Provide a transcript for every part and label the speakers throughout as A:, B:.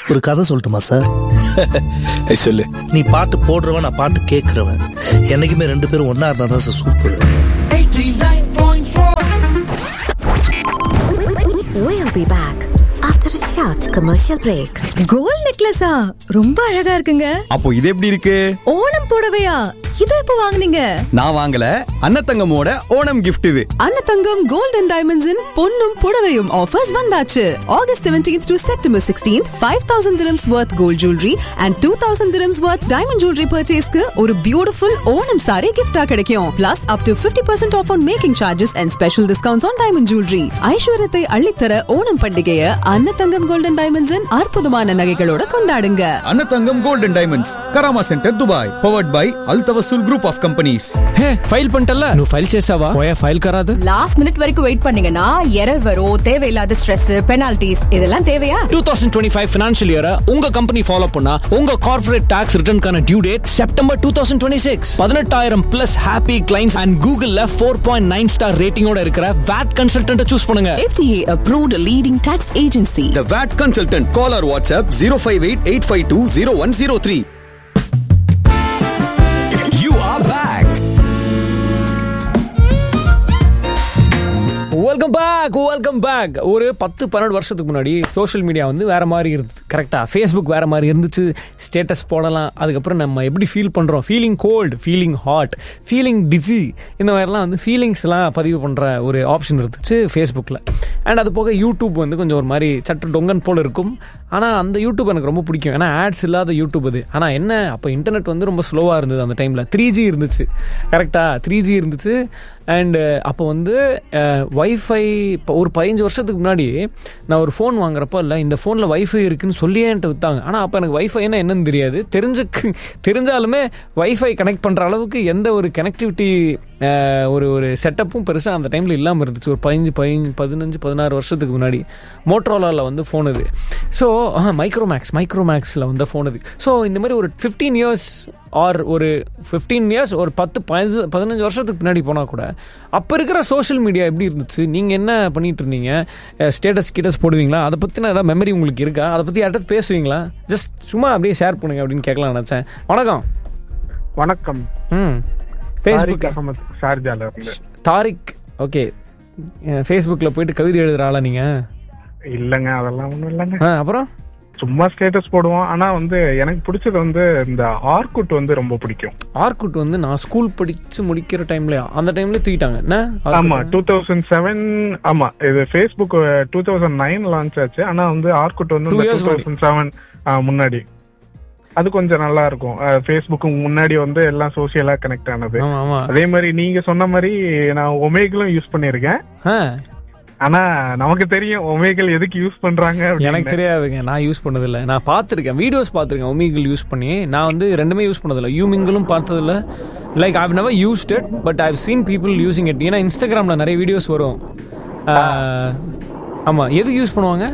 A: ஒரு கதை சொல்லட்டுமா சார்
B: ஏய், சொல்லு
A: நீ பாட்டு போடுறவன் நான் பாட்டு கேட்கறவன் என்னைக்குமே ரெண்டு பேரும் ஒன்னா இருந்தா தான் sir super
C: We'll be back after a short commercial break.
D: Gold நெக்லஸா ரொம்ப அழகா இருக்குங்க
E: அப்போ இது எப்படி இருக்கு
D: ஓணம் புடவையா இத எப்ப வாங்குனீங்க
E: நான் வாங்கல அன்னத்தங்கமோட ஓணம் gift இது
F: அன்னதங்கம் கோல்ட் அண்ட் டைமண்ட்ஸின் பொன்னும் புடவையும் ஆஃபர்ஸ் வந்தாச்சு August 17th to September 16th 5000 dirhams worth gold jewelry and 2000 dirhams worth diamond jewelry purchaseக்கு ஒரு பியூட்டிஃபுல் ஓணம் saree gift-ஆ கிடைக்கும் plus up to 50% off on making charges and special discounts on diamond jewelry ஐஸ்வர்யத்தை அள்ளித்தர ஓணம் பண்டிகையை அன்னதங்கம் gold and டைமண்ட்ஸின் அற்புதமான நகைகளோட கொண்டாடுங்க
E: அன்னத்தங்கம் golden diamonds Karama centre Dubai powered by Al Tawassul group of companies
B: hey file పంటల్లా నువ్వు file చేసావా పోయా ఫైల్ కరాదు
F: லாஸ்ட் மினிட் வரைக்கும் வெயிட் பண்ணீங்கன்னா எரர் வரும் தேவையில்லாத ஸ்ட்ரெஸ் பெனால்டிஸ் இதெல்லாம் தேவையா
B: two thousand twenty five financial இயரை உங்க கம்பெனி ஃபாலோ பண்ணா உங்க கார்பரேட் டாக்ஸ் ரிட்டர்ன்கான due date September two thousand twenty six பதினெட்டாயிரம் பிளஸ் ஹாப்பி கிளைண்ட்ஸ் அண்ட் கூகுள்ல ஃபோர் பாயிண்ட் நைன் ஸ்டார் ரேட்டிங்கோட இருக்கிற வேட் கன்சல்டன்ட் சூஸ் பண்ணுங்க
F: FDA approved leading tax agency.
E: The VAT consultant call or WhatsApp zero five eight eight five two zero one zero three
B: you are back welcome back welcome back ஒரு பத்து பன்னெண்டு வருஷத்துக்கு முன்னாடி social media வந்து வேற மாதிரி இருந்தது கரெக்டாக ஃபேஸ்புக் வேற மாதிரி இருந்துச்சு ஸ்டேட்டஸ் போடலாம் அதுக்கப்புறம் நம்ம எப்படி ஃபீல் பண்ணுறோம் feeling cold feeling hot feeling dizzy இந்த மாதிரிலாம் வந்து ஃபீலிங்ஸ்லாம் பதிவு பண்ணுற ஒரு ஆப்ஷன் இருந்துச்சு ஃபேஸ்புக்கில் அண்ட் அது போக யூடியூப் வந்து கொஞ்சம் ஒரு மாதிரி சற்று டொங்கன் போல் இருக்கும் ஆனால் அந்த யூடியூப் எனக்கு ரொம்ப பிடிக்கும் ஏன்னா ஆட்ஸ் இல்லாத யூடியூப் அது ஆனால் என்ன அப்போ இன்டர்நெட் வந்து ரொம்ப ஸ்லோவாக இருந்தது அந்த டைமில் த்ரீ ஜி இருந்துச்சு கரெக்டாக த்ரீ ஜி இருந்துச்சு அண்டு அப்போ வந்து வைஃபை இப்போ ஒரு பதினஞ்சு வருஷத்துக்கு முன்னாடி நான் ஒரு ஃபோன் வாங்குறப்போ இல்லை இந்த ஃபோனில் வைஃபை இருக்குன்னு சொல்லியே என்கிட்ட விற்றாங்க ஆனால் அப்போ எனக்கு வைஃபைனா என்னன்னு தெரியாது தெரிஞ்சு தெரிஞ்சாலுமே வைஃபை கனெக்ட் பண்ணுற அளவுக்கு எந்த ஒரு கனெக்டிவிட்டி ஒரு ஒரு செட்டப்பும் பெருசாக அந்த டைமில் இல்லாமல் இருந்துச்சு ஒரு பதினஞ்சு பதினஞ்சு பதினஞ்சு பதினாறு வருஷத்துக்கு முன்னாடி மோட்ரோலாவில் வந்து ஃபோன் இது ஸோ மைக்ரோமேக்ஸ் மைக்ரோமேக்ஸில் வந்த ஃபோன் இது ஸோ இந்த மாதிரி ஒரு ஃபிஃப்டீன் இயர்ஸ் ஆர் ஒரு ஃபிஃப்டீன் இயர்ஸ் ஒரு பத்து பதினஞ்சு பதினஞ்சு வருஷத்துக்கு பின்னாடி போனால் கூட அப்போ இருக்கிற சோஷியல் மீடியா எப்படி இருந்துச்சு நீங்கள் என்ன பண்ணிட்டு இருந்தீங்க ஸ்டேட்டஸ் கிட்டஸ் போடுவீங்களா அதை பற்றின ஏதாவது மெமரி உங்களுக்கு இருக்கா அதை பற்றி யார்கிட்ட பேசுவீங்களா ஜஸ்ட் சும்மா அப்படியே ஷேர் பண்ணுங்க அப்படின்னு கேட்கலாம் நினச்சேன் வணக்கம்
G: வணக்கம்
B: ம்
G: தாரிக்
B: ஃபேஸ்புக்
G: அகமது ஷார்ஜால இருந்து
B: தாரிக் ஓகே ஃபேஸ்புக்கில் போயிட்டு கவிதை எழுதுகிற ஆளா நீங்கள்
G: இல்லங்க அதெல்லாம் ஒண்ணும் இல்லைங்க
B: ஆ அப்புறம்
G: சும்மா ஸ்டேட்டஸ் போடுவோம் ஆனா வந்து எனக்கு பிடிச்சது வந்து இந்த ஆர்குட் வந்து ரொம்ப பிடிக்கும்
B: ஆர்குட் வந்து நான் ஸ்கூல் படிச்சு முடிக்கிற டைம்ல அந்த டைம்ல தூக்கிட்டாங்க என்ன Orkut?
G: ஆமா டூ தௌசண்ட் செவன் ஆமா இது Facebook two thousand nine launch ஆச்சு ஆனா வந்து ஆர்குட் வந்து
B: Two
G: two
B: years
G: thousand seven முன்னாடி அது கொஞ்சம் நல்லா இருக்கும் ஃபேஸ்புக்கு முன்னாடி வந்து எல்லாம் சோசியலா கனெக்ட் ஆனது
B: ஆமா ஆமா
G: அதே மாதிரி நீங்க சொன்ன மாதிரி நான் ஒமேகிளும் யூஸ் பண்ணிருக்கேன்
B: ஆ,
G: ஆனா நமக்கு தெரியும் ஒமேகிள் எதுக்கு யூஸ் பண்றாங்க அப்படின்னு.
B: எனக்கு தெரியாதுங்க நான் யூஸ் பண்ணதில்ல நான் பார்த்துருக்கேன் வீடியோஸ் பார்த்துருக்கேன் ஒமிகிள் யூஸ் பண்ணி நான் வந்து ரெண்டுமே யூஸ் பண்ணதில்ல யூமிங்கிளும் பார்த்ததில்ல like I've never used it but I've seen people using it ஏன்னா இன்ஸ்டாகிராமில் நிறைய வீடியோஸ் வரும் ஆ, ஆமா எதுக்கு யூஸ் பண்ணுவாங்க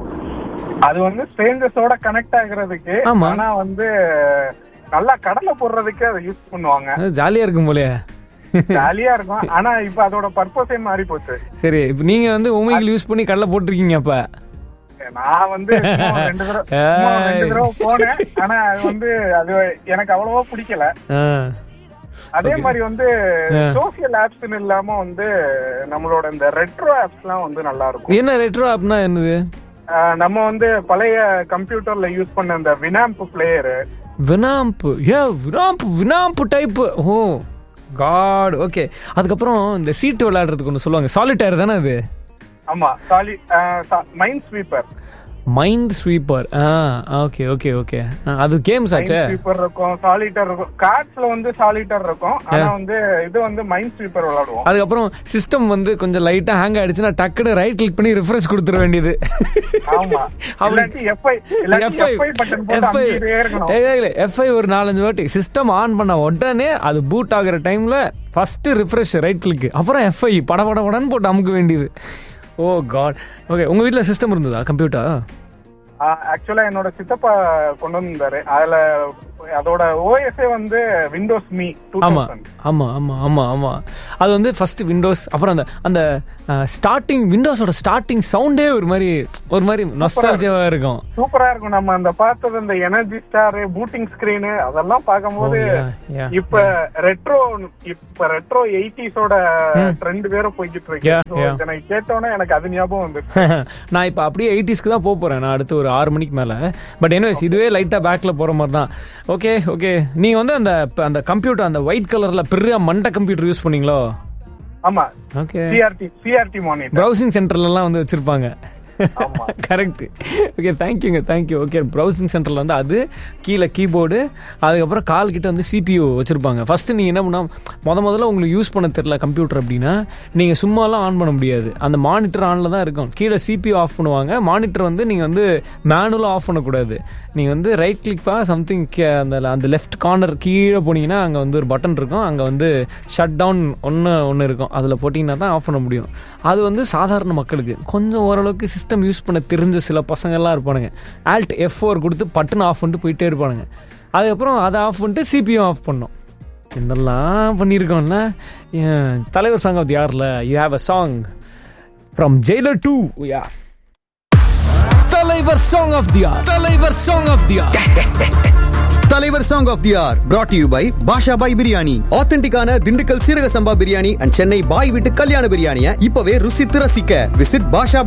G: அது வந்து ஸ்ட்ரேஞ்சர்ஸோட கனெக்ட் ஆகுறதுக்கு
B: ஆமா.
G: ஆனா வந்து நல்லா கடலை போடுறதுக்கு அதை யூஸ் பண்ணுவாங்க
B: ஜாலியாக இருக்கும் போலயே
G: ஜாலியா இருக்கும் ஆனா இப்ப அதோட பர்பஸே மாறி போச்சு
B: சரி இப்போ நீங்கள் வந்து ஒமிகிள் யூஸ் பண்ணி கடலை போட்டிருக்கீங்க அப்போ
G: நான் வந்து சும்மா ஒரு ரெண்டு தடவை சும்மா ஒரு ரெண்டு தடவை போனேன் ஆனா அது வந்து அது எனக்கு அவ்வளவா பிடிக்கல
B: ஆ
G: அதே மாதிரி வந்து
B: ஆ.
G: சோசியல் ஆப்ஸ்னு இல்லாம வந்து நம்மளோட இந்த ரெட்ரோ ஆப்ஸ் எல்லாம் வந்து நல்லா இருக்கும்
B: என்ன ரெட்ரோ ஆப்னா என்னது
G: ஆஹ் நம்ம வந்து பழைய கம்ப்யூட்டர்ல யூஸ் பண்ண இந்த வினாம்ப் பிளேயரு
B: வினாம்ப் ஏ Winamp Winamp type oh God okay அதுக்கப்புறம் இந்த சீட்டு விளையாடுறதுக்கு ஒன்று சொல்லுவாங்க சாலிட்டேர் தானே அது
G: ஆமா சாலி மைண்ட் ஸ்வீப்பர்
B: மைண்ட் ஸ்வீப்பர் ஆ ஓகே ஓகே ஓகே அது கேம்ஸ் ஆச்சே
G: ஸ்வீப்பர் இருக்கும் சாலிட்டர் இருக்கும் கார்ட்ஸ்ல வந்து சாலிட்டர் இருக்கும் ஆனா வந்து இது வந்து மைண்ட் ஸ்வீப்பர் விளையாடுவோம்
B: அதுக்கப்புறம் சிஸ்டம் வந்து கொஞ்சம் லைட்டா ஹேங் ஆயிடுச்சுன்னா டக்குன்னு ரைட் கிளிக் பண்ணி ரிஃப்ரெஷ் கொடுத்துட வேண்டியது
G: ஆமா இல்லாட்டி FI இல்லாட்டி FI பட்டன் போட்டு அமுக்கிட்டே இருக்கணும்
B: எஃப்ஐ ஒரு நாலஞ்சு வாட்டி சிஸ்டம் ஆன் பண்ண உடனே அது பூட் ஆகுற டைம்ல ஃபர்ஸ்ட் ரிஃப்ரெஷ் ரைட் கிளிக் அப்புறம் எஃப்ஐ பட பட படன்னு போட்டு அமுக்க வேண்டியது ஓ காட் ஓகே உங்க வீட்ல சிஸ்டம் இருந்ததா கம்ப்யூட்டர்
G: ஆக்சுவலா என்னோட சித்தப்பா கொண்டு வந்தாரு அதுல அதோட ஓஎஸ்ஏ வந்து விண்டோஸ் மீ டூ
B: ஆமா ஆமா ஆமா ஆமா ஆமா அது வந்து ஃபர்ஸ்ட் விண்டோஸ் அப்புறம் அந்த அந்த ஸ்டார்டிங் விண்டோஸோட ஸ்டார்டிங் சவுண்டே ஒரு மாதிரி ஒரு மாதிரி நொஸ்டாலஜியாவா இருக்கும்
G: சூப்பரா இருக்கும் நம்ம அந்த பார்த்தது அந்த எனர்ஜி ஸ்டார் பூட்டிங் ஸ்கிரீன் அதெல்லாம் பார்க்கும்போது
B: Oh, yeah, yeah,
G: இப்ப ரெட்ரோ இப்ப ரெட்ரோ எயிட்டிஸோட ட்ரெண்ட் வேற போய்கிட்டு இருக்கு
B: Yeah,
G: So,
B: yeah.
G: இதை நான் கேட்டோன்னே எனக்கு அது ஞாபகம் வந்து
B: நான் இப்போ அப்படியே எயிட்டிஸ்க்கு தான் போக போறேன் நான் அடுத்து ஒரு ஆறு மணிக்கு மேல பட் எனிவேஸ் இதுவே லைட்டா பேக்ல போற மாதிரி தான் ஓகே ஓகே நீங்க வந்து அந்த அந்த கம்ப்யூட்டர் அந்த ஒயிட் கலர்ல பெரிய மண்டை கம்ப்யூட்டர் யூஸ் பண்ணீங்களோ
G: ஆமா
B: okay
G: CRT CRT monitor
B: browsing சென்டர்லலாம் வந்து வச்சிருப்பாங்க
G: ஆமா.
B: கரெக்ட் ஓகே தேங்க்யூங்க தேங்க்யூ ஓகே ப்ரௌசிங் சென்டரில் வந்து அது கீழே கீபோர்டு அதுக்கப்புறம் கால் கிட்ட வந்து சிபியூ வச்சிருப்பாங்க ஃபர்ஸ்ட் நீங்கள் என்ன பண்ணா முத முதல்ல உங்களுக்கு யூஸ் பண்ண தெரியல கம்ப்யூட்டர் அப்படின்னா நீங்கள் சும்மாலாம் ஆன் பண்ண முடியாது அந்த மானிட்டர் ஆனில் தான் இருக்கும் கீழே சிபியூ ஆஃப் பண்ணுவாங்க மானிட்டர் வந்து நீங்கள் வந்து மேனுவலாக ஆஃப் பண்ணக்கூடாது நீங்கள் வந்து ரைட் கிளிக்பா சம்திங் அந்த அந்த லெஃப்ட் கார்னர் கீழே போனீங்கன்னா அங்கே வந்து ஒரு பட்டன் இருக்கும் அங்கே வந்து ஷட் டவுன் ஒன்று ஒன்று இருக்கும் அதில் போட்டிங்கன்னா தான் ஆஃப் பண்ண முடியும் அது வந்து சாதாரண மக்களுக்கு கொஞ்சம் ஓரளவுக்கு சிஸ்டம் யூஸ் பண்ண தெரிஞ்ச சில பசங்கள்லாம் இருப்பானுங்க ஆல்ட் எஃப் ஃபோர் கொடுத்து பட்டன் ஆஃப் பண்ணிட்டு போயிட்டே இருப்பானுங்க அதுக்கப்புறம் அதை ஆஃப் பண்ணிட்டு சிபியூ ஆஃப் பண்ணோம் என்னெல்லாம் பண்ணியிருக்கோம்ல ஏன் தலைவர் சாங் ஆஃப் யாரில் you have a song from Jailer டூ யா தலைவர் சாங் ஆஃப் தியா தலைவர் சாங் ஆஃப் தியா
E: தலைவர் song of the year brought to you by Basha Bhai biryani ஆத்தென்டிக்கான திண்டுக்கல் சீரக சம்பா பிரியாணி அண்ட் சென்னை பாய் வீட்டு கல்யாண பிரியாணியை இப்பவே ருசித்து ரசிக்க விசிட் பாஷா